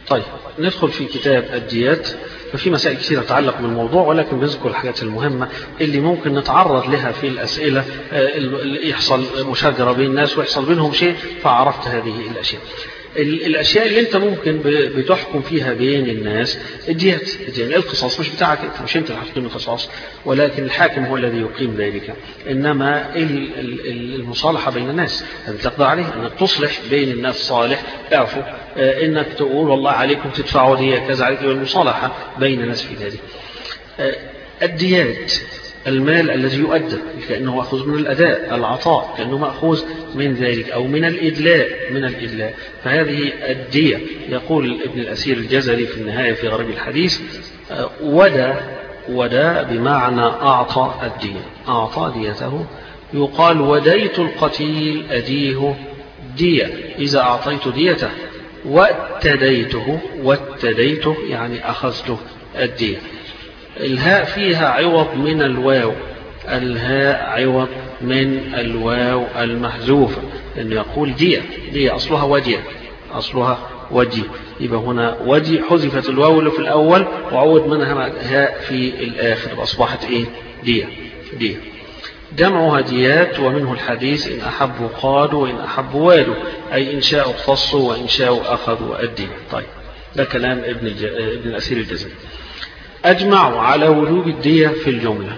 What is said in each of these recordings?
طيب ندخل في كتاب الديات ففي مسائل كثيرة تتعلق بالموضوع ولكن بنذكر الحاجات المهمة اللي ممكن نتعرض لها في الأسئلة يحصل مشاجرة بين الناس ويحصل بينهم شيء فعرفت هذه الأشياء الأشياء اللي أنت ممكن بتحكم فيها بين الناس الديات يعني القصاص مش بتاعك أنت مش أنت اللي هتقيم القصاص ولكن الحاكم هو الذي يقيم ذلك إنما المصالحة بين الناس هذا تقضى عليه أنك تصلح بين الناس صالح اعفوا إنك تقول والله عليكم تدفعوا دية كذا عليكم المصالحة بين الناس في ذلك الديات المال الذي يؤدى كأنه مأخوذ من الأداء العطاء كأنه مأخوذ من ذلك أو من الإدلاء من الإدلاء فهذه الدية يقول ابن الأسير الجزري في النهاية في غرب الحديث ودى ودى بمعنى أعطى الدية أعطى ديته يقال وديت القتيل أديه دية إذا أعطيت ديته واتديته واتديته يعني أخذته الدية الهاء فيها عوض من الواو الهاء عوض من الواو المحذوفة لأنه يقول دية دية أصلها ودية أصلها ودي يبقى هنا ودي حذفت الواو اللي في الأول وعوض منها هاء في الآخر أصبحت إيه دية دية جمعها ديات ومنه الحديث إن أحبوا قادوا وإن أحبوا والوا أي إن شاءوا اختصوا وإن شاءوا أخذوا الدين طيب ده كلام ابن, الج... ابن الأسير الجزري أجمعوا على وجوب الدية في الجملة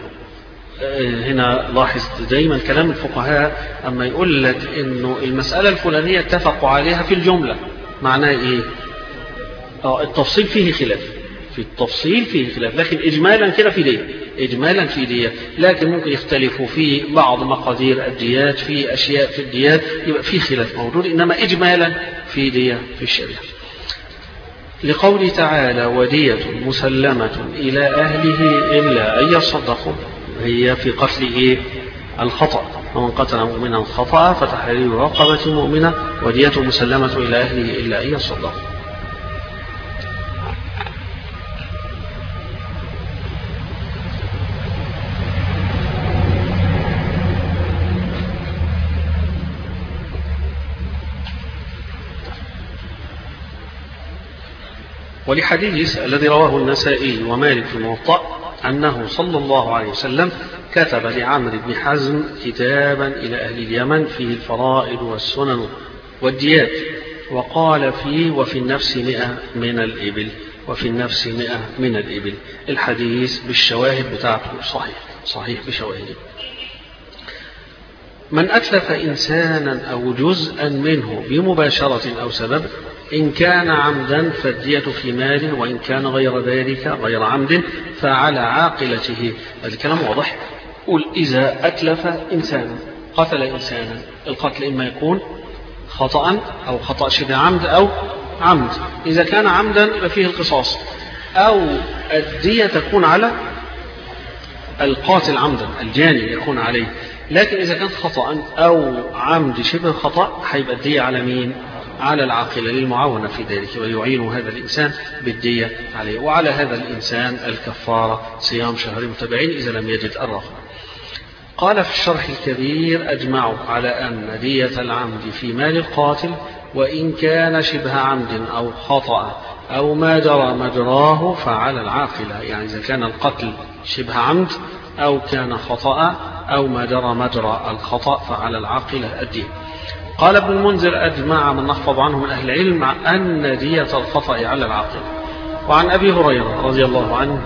هنا لاحظ دايما كلام الفقهاء أما يقول لك إنه المسألة الفلانية اتفقوا عليها في الجملة معناه إيه آه التفصيل فيه خلاف في التفصيل فيه خلاف لكن إجمالا كده في دية إجمالا في دية لكن ممكن يختلفوا في بعض مقادير الديات في أشياء في الديات يبقى في خلاف موجود إنما إجمالا في دية في الشريعة لقوله تعالى ودية مسلمة إلى أهله إلا أن يصدقوا هي في قتل إيه الخطأ ومن قتل مؤمنا خطأ فتحرير رقبة مؤمنة ودية مسلمة إلى أهله إلا أن يصدقوا ولحديث الذي رواه النسائي ومالك في الموطأ أنه صلى الله عليه وسلم كتب لعمرو بن حزم كتابا إلى أهل اليمن فيه الفرائض والسنن والديات وقال فيه وفي النفس مئة من الإبل وفي النفس مئة من الإبل الحديث بالشواهد بتاعته صحيح صحيح بشواهده من أتلف إنسانا أو جزءا منه بمباشرة أو سبب إن كان عمدا فالدية في ماله وإن كان غير ذلك غير عمد فعلى عاقلته هذا الكلام واضح قل إذا أتلف إنسانا قتل إنسانا القتل إما يكون خطأ أو خطأ شبه عمد أو عمد إذا كان عمدا يبقى فيه القصاص أو الدية تكون على القاتل عمدا الجاني يكون عليه لكن إذا كان خطأ أو عمد شبه خطأ هيبقى الدية على مين؟ على العاقلة للمعاونة في ذلك ويعين هذا الإنسان بالدية عليه وعلى هذا الإنسان الكفارة صيام شهر متبعين إذا لم يجد الرغبة قال في الشرح الكبير أجمعوا على أن دية العمد في مال القاتل وإن كان شبه عمد أو خطأ أو ما جرى مجراه فعلى العاقلة يعني إذا كان القتل شبه عمد أو كان خطأ أو ما جرى مجرى الخطأ فعلى العاقلة الدين قال ابن المنذر أجمع من نحفظ عنه من أهل العلم أن دية الخطأ على العاقل وعن أبي هريرة رضي الله عنه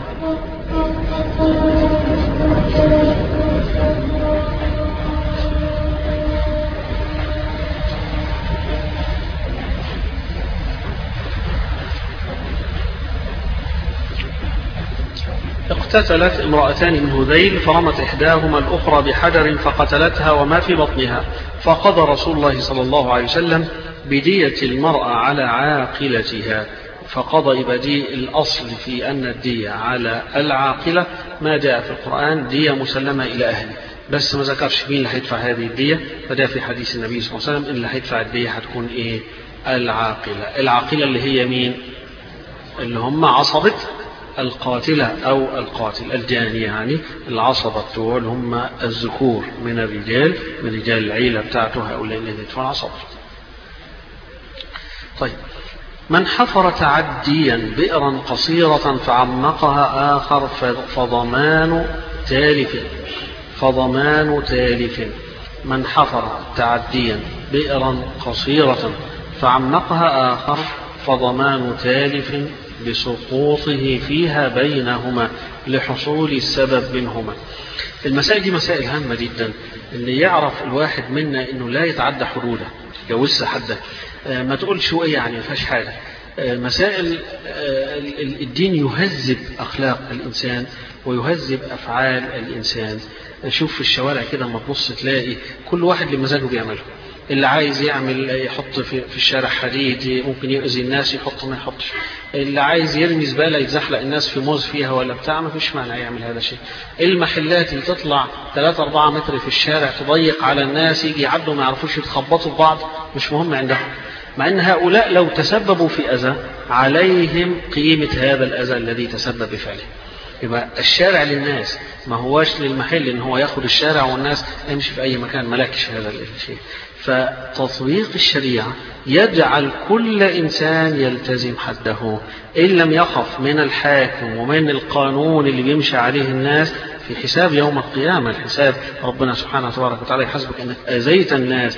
اقتتلت امرأتان من هذيل فرمت إحداهما الأخرى بحجر فقتلتها وما في بطنها فقضى رسول الله صلى الله عليه وسلم بدية المرأة على عاقلتها فقضى بديء الأصل في أن الدية على العاقلة ما جاء في القرآن دية مسلمة إلى أهله بس ما ذكرش مين اللي هيدفع هذه الدية فده في حديث النبي صلى الله عليه وسلم اللي هيدفع الدية هتكون إيه العاقلة العاقلة اللي هي مين اللي هم عصبة القاتلة أو القاتل الجاني يعني العصبة بتوع هم الذكور من الرجال من رجال العيلة بتاعته هؤلاء الذين يدفعون عصبة طيب من حفر تعديا بئرا قصيرة فعمقها آخر فضمان تالف فضمان تالف من حفر تعديا بئرا قصيرة فعمقها آخر فضمان تالف بسقوطه فيها بينهما لحصول السبب منهما المسائل دي مسائل هامة جدا اللي يعرف الواحد منا انه لا يتعدى حدوده يوس حده ما تقولش ايه يعني ما فيهاش حاجه مسائل الدين يهذب اخلاق الانسان ويهذب افعال الانسان شوف في الشوارع كده لما تبص تلاقي كل واحد لمزاجه بيعمله اللي عايز يعمل يحط في, في الشارع حديد ممكن يؤذي الناس يحط ما يحطش اللي عايز يرمي زباله يتزحلق الناس في موز فيها ولا بتاع ما فيش مانع يعمل هذا الشيء المحلات اللي تطلع 3 4 متر في الشارع تضيق على الناس يجي يعدوا ما يعرفوش يتخبطوا في بعض مش مهم عندهم مع ان هؤلاء لو تسببوا في اذى عليهم قيمه هذا الاذى الذي تسبب بفعله يبقى الشارع للناس ما هواش للمحل ان هو ياخد الشارع والناس يمشي في اي مكان ملاكش هذا الشيء فتطبيق الشريعة يجعل كل إنسان يلتزم حده إن لم يخف من الحاكم ومن القانون اللي بيمشي عليه الناس في حساب يوم القيامة الحساب ربنا سبحانه وتبارك وتعالى يحاسبك أنك أذيت الناس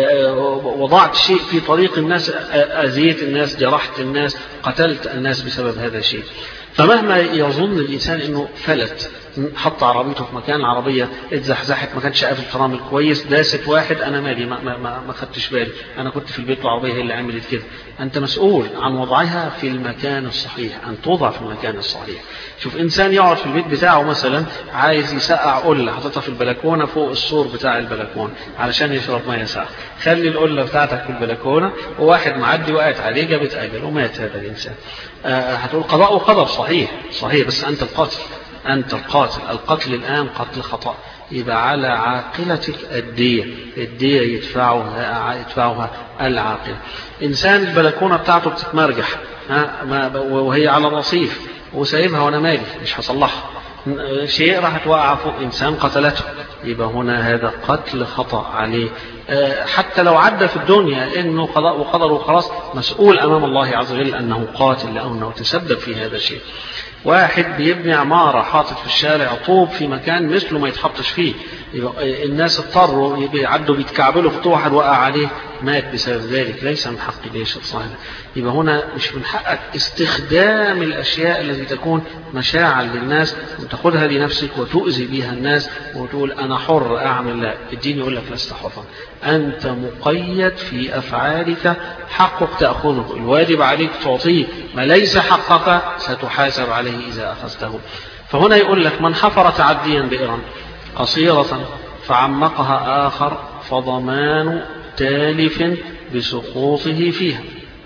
وضعت شيء في طريق الناس أذيت الناس جرحت الناس قتلت الناس بسبب هذا الشيء فمهما يظن الإنسان أنه فلت حط عربيته في مكان العربية اتزحزحت ما كانش قافل فرامل كويس داست واحد أنا مالي ما, ما, ما, ما خدتش بالي أنا كنت في البيت والعربية هي اللي عملت كده أنت مسؤول عن وضعها في المكان الصحيح أن توضع في المكان الصحيح شوف إنسان يقعد في البيت بتاعه مثلا عايز يسقع قلة حاططها في البلكونة فوق السور بتاع البلكونة علشان يشرب مية ساقعة خلي القلة بتاعتك في البلكونة وواحد معدي وقعت عليه جابت أجل ومات هذا الإنسان أه هتقول قضاء وقدر صحيح صحيح بس أنت القاتل أنت القاتل القتل الآن قتل خطأ يبقى على عاقلتك الدية الدية يدفعها يدفعها العاقل إنسان البلكونة بتاعته بتتمرجح ها وهي على الرصيف وسايبها وأنا مالي مش هصلحها شيء راح توقع فوق إنسان قتلته يبقى هنا هذا قتل خطأ عليه حتى لو عدى في الدنيا انه قضاء وقدر وخلاص مسؤول امام الله عز وجل انه قاتل لانه تسبب في هذا الشيء واحد بيبني عمارة حاطط في الشارع طوب في مكان مثله ما يتحطش فيه يبقى الناس اضطروا يعدوا بيتكعبلوا في واحد وقع عليه مات بسبب ذلك ليس من حق ليش الصالح يبقى هنا مش من حقك استخدام الأشياء التي تكون مشاعا للناس وتاخذها لنفسك وتؤذي بها الناس وتقول أنا حر أعمل لا الدين يقول لك لست حرا أنت مقيد في أفعالك حقك تأخذه الواجب عليك تعطيه ما ليس حقك ستحاسب عليه إذا أخذته فهنا يقول لك من حفر تعديا بئرا قصيرة فعمقها آخر فضمان تالف بسقوطه فيها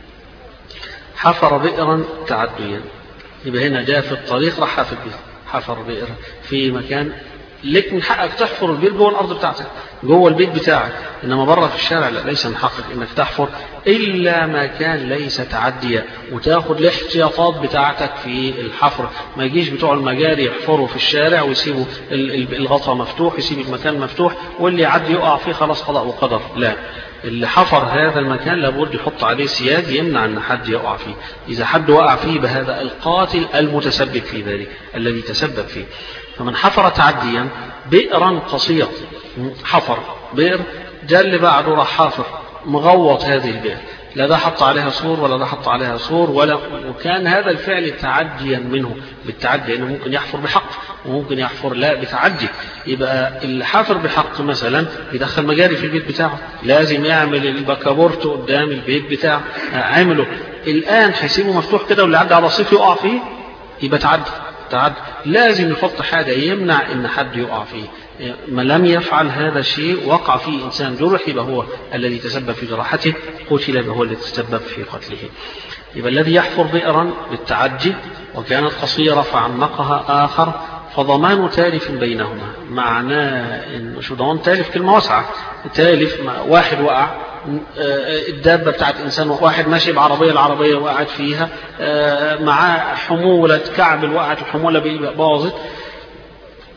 حفر بئرا تعديا يبقى هنا جاء في الطريق راح حافر بئر حفر بئر في مكان لك من حقك تحفر البيت جوه الارض بتاعتك جوه البيت بتاعك انما بره في الشارع لا ليس من حقك انك تحفر الا ما كان ليس تعديا وتاخد الاحتياطات بتاعتك في الحفر ما يجيش بتوع المجاري يحفروا في الشارع ويسيبوا الغطاء مفتوح يسيب المكان مفتوح واللي يعدي يقع فيه خلاص قضاء وقدر لا اللي حفر هذا المكان لابد يحط عليه سياج يمنع ان حد يقع فيه اذا حد وقع فيه بهذا القاتل المتسبب في ذلك الذي تسبب فيه فمن حفر تعديا بئرا قصير حفر بئر جاء اللي بعده راح حافر مغوط هذه البئر لا ده حط عليها سور ولا ده حط عليها سور ولا وكان هذا الفعل تعديا منه بالتعدي لانه ممكن يحفر بحق وممكن يحفر لا بتعدي يبقى اللي حافر بحق مثلا بيدخل مجاري في البيت بتاعه لازم يعمل البكابورت قدام البيت بتاعه عمله الان هيسيبه مفتوح كده واللي عدى على الرصيف يقع فيه يبقى تعدي تعدي لازم يحط حاجه يمنع ان حد يقع فيه ما لم يفعل هذا الشيء وقع فيه إنسان جرح يبقى هو الذي تسبب في جراحته قتل يبقى هو الذي تسبب في قتله يبقى الذي يحفر بئرا بالتعجي وكانت قصيرة فعمقها آخر فضمان تالف بينهما معناه ان شو ضمان تالف كلمة واسعة تالف واحد وقع الدابة بتاعت إنسان واحد ماشي بعربية العربية وقعت فيها معاه حمولة كعب وقعت الحمولة باظت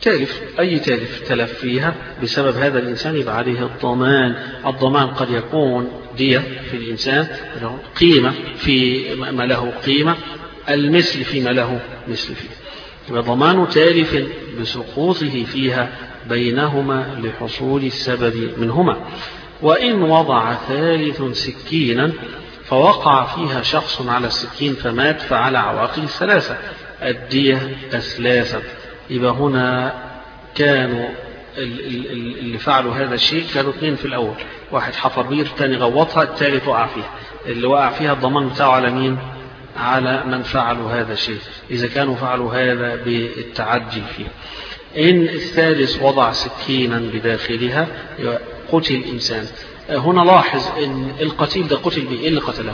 تالف أي تالف تلف فيها بسبب هذا الإنسان يبقى عليه الضمان الضمان قد يكون دية في الإنسان له قيمة في ما له قيمة المثل فيما له مثل فيه يبقى ضمان تالف بسقوطه فيها بينهما لحصول السبب منهما وإن وضع ثالث سكينا فوقع فيها شخص على السكين فمات فعلى عواقل الثلاثة الدية أثلاثة يبقى هنا كانوا اللي فعلوا هذا الشيء كانوا اثنين في الأول واحد حفر بير الثاني غوطها الثالث وقع فيها اللي وقع فيها الضمان بتاعه على مين على من فعلوا هذا الشيء إذا كانوا فعلوا هذا بالتعجل فيه إن الثالث وضع سكينا بداخلها قتل إنسان هنا لاحظ ان القتيل ده قتل بايه اللي قتله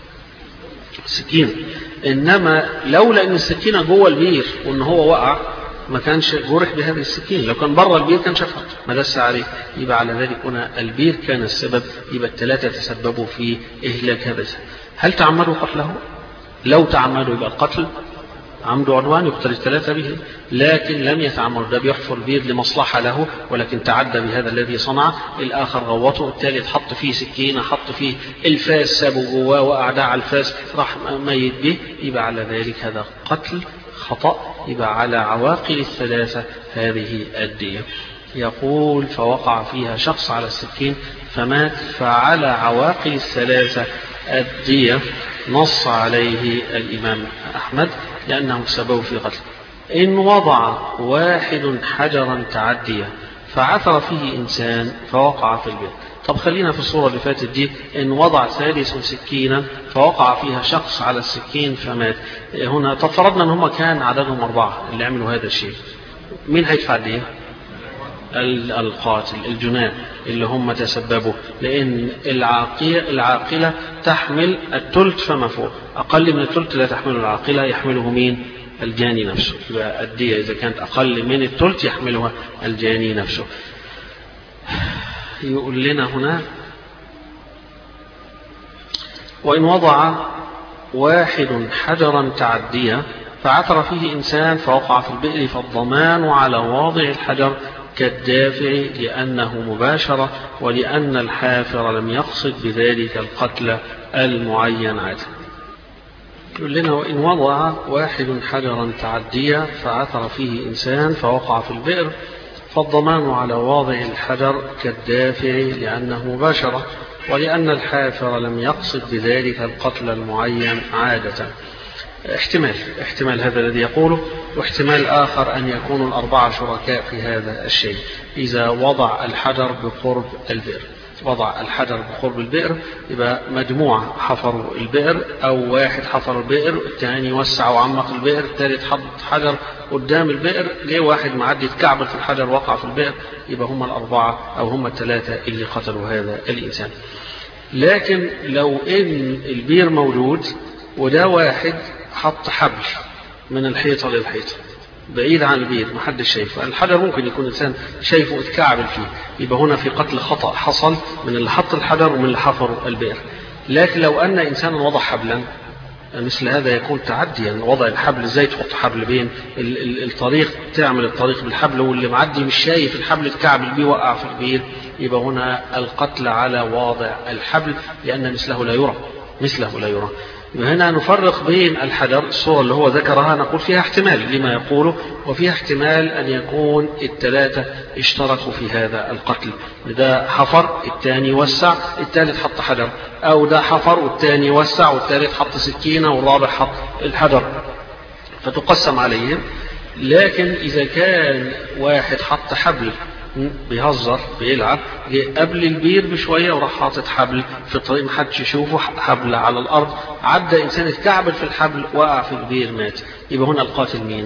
سكينة انما لولا ان السكينة جوه البير وان هو وقع ما كانش جرح بهذه السكين لو كان بره البير كان شافها ما دس عليه يبقى على ذلك هنا البير كان السبب يبقى الثلاثة تسببوا في إهلاك هذا السبب. هل تعمدوا قتله لو تعمدوا يبقى القتل عمد عدوان يقتل الثلاثة به لكن لم يتعمد ده بيحفر بير لمصلحة له ولكن تعدى بهذا الذي صنع الآخر غوطه الثالث حط فيه سكينة حط فيه الفاس سابه جواه وأعداء على الفاس راح ميت به يبقى على ذلك هذا قتل خطأ يبقى على عواقل الثلاثة هذه الدية يقول فوقع فيها شخص على السكين فمات فعلى عواقل الثلاثة الدية نص عليه الإمام أحمد لأنه سبب في قتله إن وضع واحد حجرا تعديا فعثر فيه إنسان فوقع في البئر طب خلينا في الصورة اللي فاتت دي إن وضع ثالث سكينا فوقع فيها شخص على السكين فمات هنا طب فرضنا إن هم كان عددهم أربعة اللي عملوا هذا الشيء مين هيدفع دي القاتل الجنان اللي هم تسببوا لأن العاقلة, العاقلة تحمل التلت فما فوق أقل من التلت لا تحمله العاقلة يحمله مين الجاني نفسه يبقى الدية إذا كانت أقل من التلت يحملها الجاني نفسه يقول لنا هنا وإن وضع واحد حجرا تعديا فعثر فيه إنسان فوقع في البئر فالضمان على واضع الحجر كالدافع لأنه مباشرة ولأن الحافر لم يقصد بذلك القتل المعين عاده يقول لنا وإن وضع واحد حجرا تعديا فعثر فيه إنسان فوقع في البئر فالضمان على واضع الحجر كالدافع لأنه مباشرة ولأن الحافر لم يقصد بذلك القتل المعين عادة احتمال احتمال هذا الذي يقوله واحتمال آخر أن يكون الأربعة شركاء في هذا الشيء إذا وضع الحجر بقرب البئر وضع الحجر بقرب البئر يبقى مجموعة حفروا البئر أو واحد حفر البئر الثاني وسع وعمق البئر الثالث حط حجر قدام البئر جه واحد معدي اتكعبل في الحجر وقع في البئر يبقى هم الأربعة أو هم الثلاثة اللي قتلوا هذا الإنسان لكن لو إن البير موجود وده واحد حط حبل من الحيطة للحيطة بعيد عن البير ما حدش شايفه الحجر ممكن يكون إنسان شايفه اتكعبل فيه يبقى هنا في قتل خطأ حصل من اللي حط الحجر ومن اللي حفر البئر لكن لو أن إنسانا وضع حبلا مثل هذا يكون تعديا وضع الحبل ازاي تحط حبل بين ال ال الطريق تعمل الطريق بالحبل واللي معدي مش شايف الحبل اتكعبل بيه وقع في البير يبقى هنا القتل على واضع الحبل لأن مثله لا يرى مثله لا يرى هنا نفرق بين الحجر الصورة اللي هو ذكرها نقول فيها احتمال لما يقوله وفيها احتمال أن يكون الثلاثة اشتركوا في هذا القتل ده حفر الثاني وسع الثالث حط حجر أو ده حفر والثاني وسع والثالث حط سكينة والرابع حط الحجر فتقسم عليهم لكن إذا كان واحد حط حبل بيهزر بيلعب جه قبل البير بشوية وراح حاطط حبل في الطريق محدش يشوفه حبل على الأرض عدى إنسان اتكعبل في الحبل وقع في البير مات يبقى هنا القاتل مين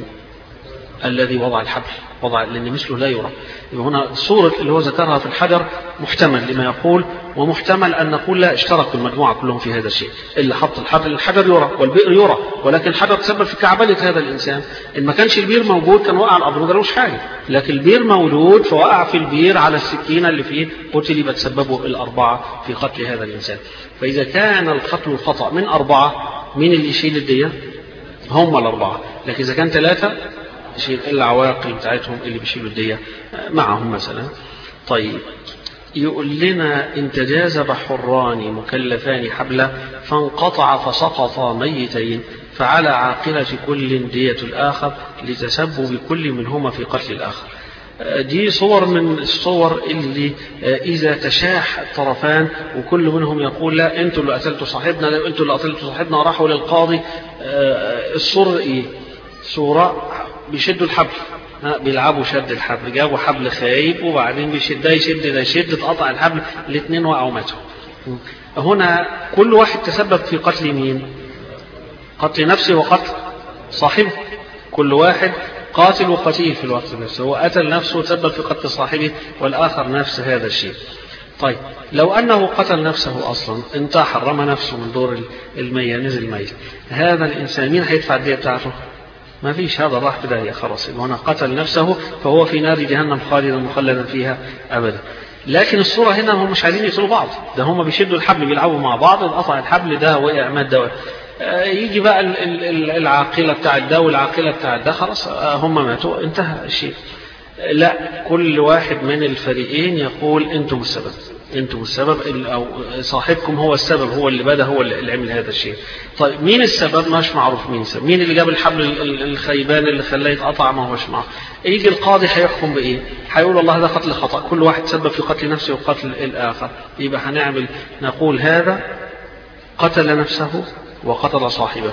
الذي وضع الحبل وضع لأن مثله لا يرى يبقى هنا صورة اللي هو ذكرها في الحجر محتمل لما يقول ومحتمل أن نقول لا اشتركوا المجموعة كلهم في هذا الشيء اللي حط الحبل الحجر يرى والبئر يرى ولكن الحجر تسبب في كعبلة هذا الإنسان إن ما كانش البير موجود كان وقع الأرض ما جالوش حاجة لكن البير موجود فوقع في البير على السكينة اللي فيه قتل يبقى تسببوا الأربعة في قتل هذا الإنسان فإذا كان القتل الخطأ من أربعة مين اللي يشيل الدية هم الأربعة لكن إذا كان ثلاثة يشيل العواقل بتاعتهم اللي بيشيلوا الدية معهم مثلا طيب يقول لنا إن تجاذب حران مكلفان حبلا فانقطع فسقطا ميتين فعلى عاقلة كل دية الآخر لتسبب كل منهما في قتل الآخر دي صور من الصور اللي إذا تشاح الطرفان وكل منهم يقول لا أنتوا اللي قتلتوا صاحبنا لا أنتوا اللي قتلتوا صاحبنا راحوا للقاضي الصورة إيه؟ صورة بيشدوا الحبل بيلعبوا شد الحبل جابوا حبل خايب وبعدين بيشد ده يشد ده يشد اتقطع الحبل الاثنين وقعوا ماتوا هنا كل واحد تسبب في قتل مين قتل نفسه وقتل صاحبه كل واحد قاتل وقتيل في الوقت نفسه هو قتل نفسه وتسبب في قتل صاحبه والآخر نفس هذا الشيء طيب لو أنه قتل نفسه أصلا انتحر رمى نفسه من دور المية نزل ميت هذا الإنسان مين هيدفع الدية بتاعته ما فيش هذا راح في داهية خلاص هنا قتل نفسه فهو في نار جهنم خالدا مخلدا فيها أبدا لكن الصورة هنا هم مش عايزين يقتلوا بعض ده هم بيشدوا الحبل بيلعبوا مع بعض انقطع الحبل ده وقع مات ده يجي بقى العاقلة بتاع ده والعاقلة بتاع ده خلاص هم ماتوا انتهى الشيء لا كل واحد من الفريقين يقول انتم السبب انتم السبب او صاحبكم هو السبب هو اللي بدا هو اللي عمل هذا الشيء طيب مين السبب مش معروف مين السبب مين اللي جاب الحبل الخيبان اللي خلاه يتقطع ما هوش معروف يجي القاضي هيحكم بايه هيقول والله ده قتل خطا كل واحد سبب في قتل نفسه وقتل الاخر يبقى هنعمل نقول هذا قتل نفسه وقتل صاحبه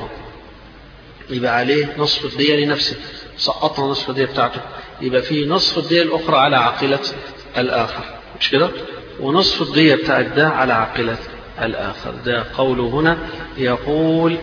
يبقى عليه نصف الدية لنفسه سقطنا نصف الدية بتاعته يبقى في نصف الدية الأخرى على عاقلة الآخر مش كده ونصف الدية بتاعت ده على عاقلة الآخر ده قوله هنا يقول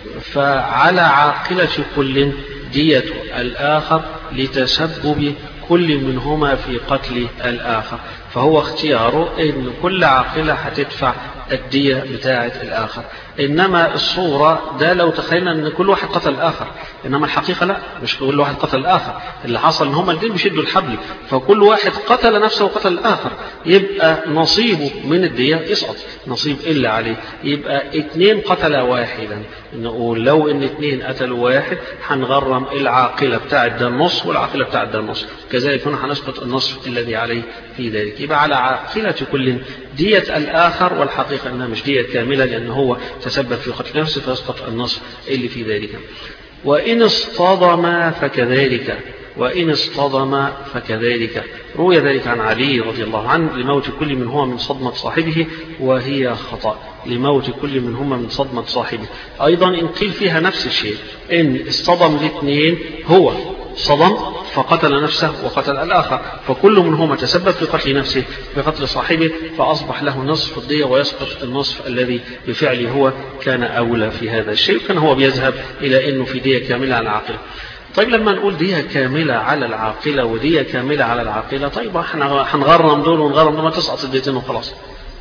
فعلى عاقلة كل دية الآخر لتسبب كل منهما في قتل الآخر فهو اختياره ان كل عاقلة هتدفع الدية بتاعة الآخر إنما الصورة ده لو تخيلنا أن كل واحد قتل الآخر إنما الحقيقة لا مش كل واحد قتل الآخر اللي حصل أن هما الاثنين بيشدوا الحبل فكل واحد قتل نفسه وقتل الآخر يبقى نصيبه من الدية يسقط نصيب إلا عليه يبقى اثنين قتل واحدا نقول لو ان اثنين قتلوا واحد هنغرم العاقلة بتاعة ده النص والعاقلة بتاعة ده النص كذلك هنا هنسقط النصف الذي عليه في ذلك يبقى على عاقلة كل دية الآخر والحقيقة أنها مش دية كاملة لأن هو تسبب في قتل نفسه فيسقط النصف اللي في ذلك وإن اصطدم فكذلك وإن اصطدم فكذلك روي ذلك عن علي رضي الله عنه لموت كل من هو من صدمة صاحبه وهي خطأ لموت كل منهما من صدمة صاحبه أيضا إن قيل فيها نفس الشيء إن اصطدم الاثنين هو صدم فقتل نفسه وقتل الآخر فكل منهما تسبب في قتل نفسه في قتل صاحبه فأصبح له نصف الدية ويسقط النصف الذي بفعله هو كان أولى في هذا الشيء كان هو بيذهب إلى أنه في دية كاملة على العاقلة طيب لما نقول دية كاملة على العاقلة ودية كاملة على العاقلة طيب احنا هنغرم دول ونغرم دول ما تسقط الديتين وخلاص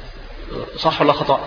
صح ولا خطأ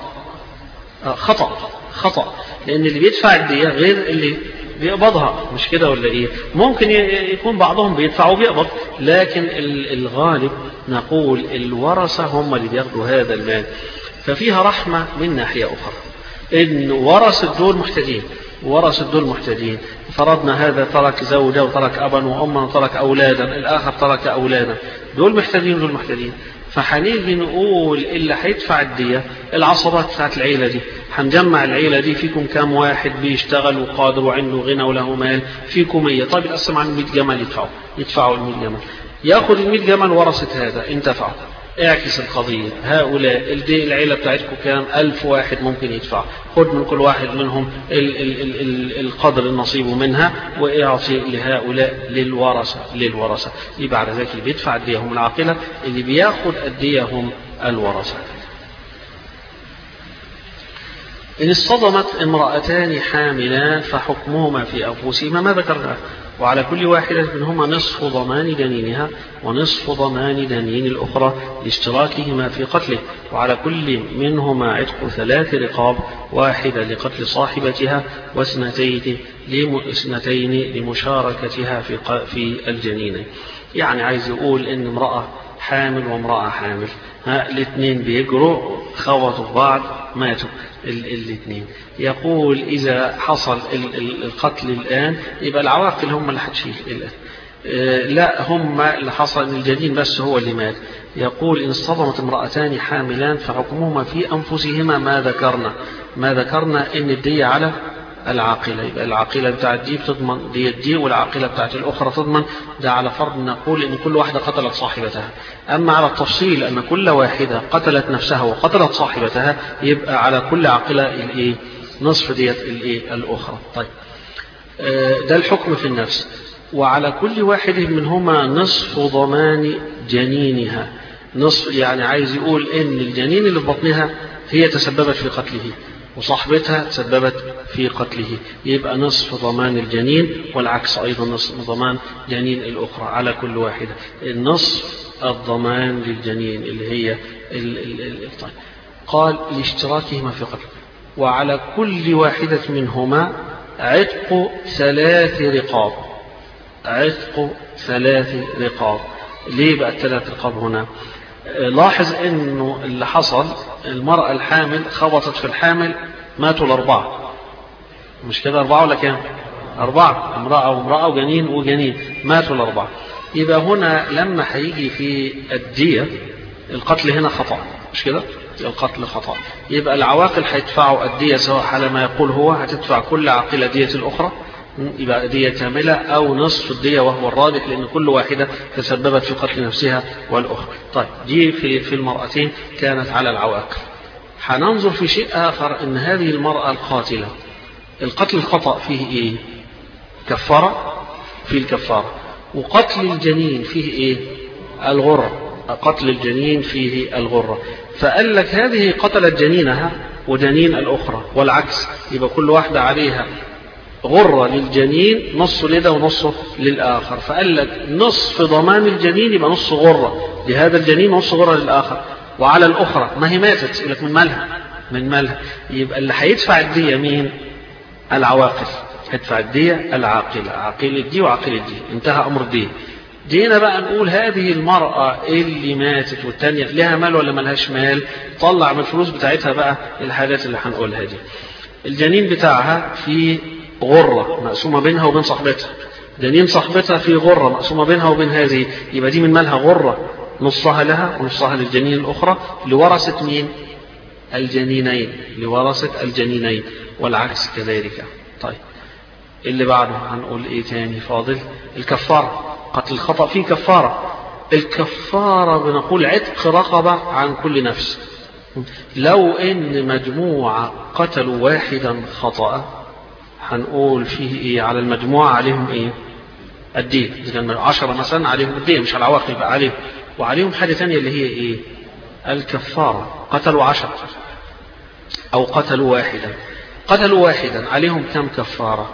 خطأ خطأ لأن اللي بيدفع الدية غير اللي بيقبضها مش كده ولا ايه ممكن يكون بعضهم بيدفع وبيقبض لكن الغالب نقول الورثة هم اللي بياخدوا هذا المال ففيها رحمة من ناحية أخرى إن ورثة دول محتاجين ورثة دول محتاجين فرضنا هذا ترك زوجة وترك أبا وأما وترك أولادا الآخر ترك أولادا دول محتاجين دول محتاجين فهنيجي نقول اللي هيدفع الدية العصبات بتاعت العيلة دي هنجمع العيلة دي فيكم كام واحد بيشتغل وقادر وعنده غنى وله مال فيكم 100 طيب نقسم عن 100 جمل يدفعوا يدفعوا ال 100 جمل ياخد ال 100 جمل ورثة هذا انتفعوا اعكس القضية هؤلاء الدي العيلة بتاعتكم كام ألف واحد ممكن يدفع خد من كل واحد منهم ال ال ال ال القدر النصيب منها واعطي لهؤلاء للورثة للورثة يبقى على ذلك اللي بيدفع الدية هم العاقلة اللي بياخد الدية هم الورثة إن اصطدمت امرأتان حاملان فحكمهما في أنفسهما ما ذكرناه وعلى كل واحدة منهما نصف ضمان دنينها ونصف ضمان دنين الأخرى لاشتراكهما في قتله وعلى كل منهما عتق ثلاث رقاب واحدة لقتل صاحبتها واثنتين اثنتين لمشاركتها في في الجنين يعني عايز يقول إن امرأة حامل وامرأة حامل ها الاثنين بيجروا خبطوا في بعض ماتوا الاثنين يقول إذا حصل القتل الآن يبقى العواقل هم اللي هتشيل الآن لا هم اللي حصل ان الجنين بس هو اللي مات يقول إن اصطدمت امرأتان حاملان فحكمهما في أنفسهما ما ذكرنا ما ذكرنا إن الدية على العاقلة يبقى العاقلة بتاعت دي بتضمن دي دي والعاقلة بتاعت الأخرى تضمن ده على فرض نقول إن كل واحدة قتلت صاحبتها أما على التفصيل أن كل واحدة قتلت نفسها وقتلت صاحبتها يبقى على كل عاقلة الإيه نصف ديت الإيه الأخرى طيب ده الحكم في النفس وعلى كل واحد منهما نصف ضمان جنينها نصف يعني عايز يقول ان الجنين اللي في بطنها هي تسببت في قتله وصاحبتها تسببت في قتله يبقى نصف ضمان الجنين والعكس أيضا نصف ضمان جنين الأخرى على كل واحدة النصف الضمان للجنين اللي هي ال ال ال طيب. قال لاشتراكهما في قتل وعلى كل واحدة منهما عتق ثلاث رقاب عتق ثلاث رقاب ليه بقى الثلاث رقاب هنا لاحظ انه اللي حصل المرأة الحامل خبطت في الحامل ماتوا الأربعة مش كده أربعة ولا كام أربعة امرأة وامرأة وجنين وجنين ماتوا الأربعة يبقى هنا لما هيجي في الدية القتل هنا خطأ مش كده القتل خطأ يبقى العواقل هيدفعوا الدية سواء على ما يقول هو هتدفع كل عاقلة دية الأخرى يبقى دية كاملة أو نصف الدية وهو الراجح لأن كل واحدة تسببت في قتل نفسها والأخرى طيب دي في في المرأتين كانت على العواقل هننظر في شيء آخر أن هذه المرأة القاتلة القتل الخطأ فيه إيه كفارة في الكفارة وقتل الجنين فيه إيه الغرة قتل الجنين فيه الغرة فقال لك هذه قتلت جنينها وجنين الأخرى والعكس يبقى كل واحدة عليها غرة للجنين نص لده ونصه للآخر فقال لك نصف ضمان الجنين يبقى نص غرة لهذا الجنين ونص غرة للآخر وعلى الأخرى ما هي ماتت يقول لك من مالها من مالها يبقى اللي هيدفع الدية مين العواقل هيدفع الدية العاقلة عاقلة دي وعاقلة دي انتهى أمر الدية جينا بقى نقول هذه المرأة اللي ماتت والتانية لها مال ولا ملهاش مال طلع من الفلوس بتاعتها بقى الحاجات اللي هنقولها دي الجنين بتاعها في غرة مقسومة بينها وبين صاحبتها جنين صاحبتها في غرة مقسومة بينها وبين هذه يبقى دي من مالها غرة نصها لها ونصها للجنين الأخرى لورثة مين الجنينين لورثة الجنينين والعكس كذلك طيب اللي بعده هنقول ايه تاني فاضل الكفارة قتل الخطأ فيه كفارة الكفارة بنقول عتق رقبة عن كل نفس لو ان مجموعة قتلوا واحدا خطأ هنقول فيه ايه على المجموعة عليهم ايه الدين اذا كان عشرة مثلا عليهم الدين مش على العواقب بقى عليهم وعليهم حاجة تانية اللي هي ايه الكفارة قتلوا عشرة او قتلوا واحدا قتلوا واحدا عليهم كم كفارة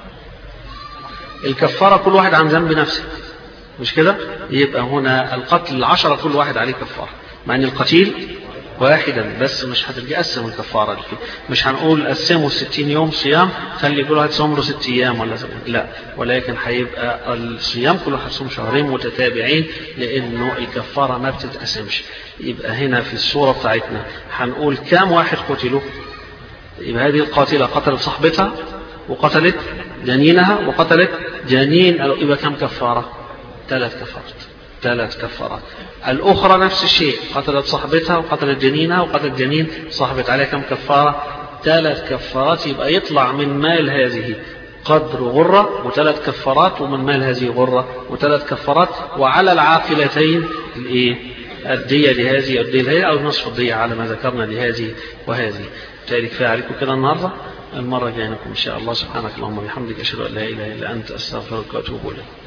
الكفارة كل واحد عن ذنب نفسه مش كده يبقى هنا القتل العشرة كل واحد عليه كفارة مع ان القتيل واحدا بس مش هتقسم الكفارة دي مش هنقول قسموا الستين يوم صيام خلي كل واحد صوم له ست أيام ولا زمان. لا ولكن هيبقى الصيام كل واحد صوم شهرين متتابعين لأنه الكفارة ما بتتقسمش يبقى هنا في الصورة بتاعتنا هنقول كام واحد قتلوا يبقى هذه القاتلة قتلت صاحبتها وقتلت جنينها وقتلت جنين يبقى كم كفارة ثلاث كفارات ثلاث كفارات الأخرى نفس الشيء قتلت صاحبتها وقتلت جنينها وقتلت جنين صاحبت عليها كم كفارة ثلاث كفارات يبقى يطلع من مال هذه قدر غرة وثلاث كفارات ومن مال هذه غرة وثلاث كفارات وعلى العاقلتين الايه الدية لهذه الدية لهذه أو نصف الدية على ما ذكرنا لهذه وهذه ذلك كفاية عليكم كده النهاردة المرة الجاية نكون إن شاء الله سبحانك اللهم وبحمدك أشهد أن لا إله إلا أنت أستغفرك وأتوب إليك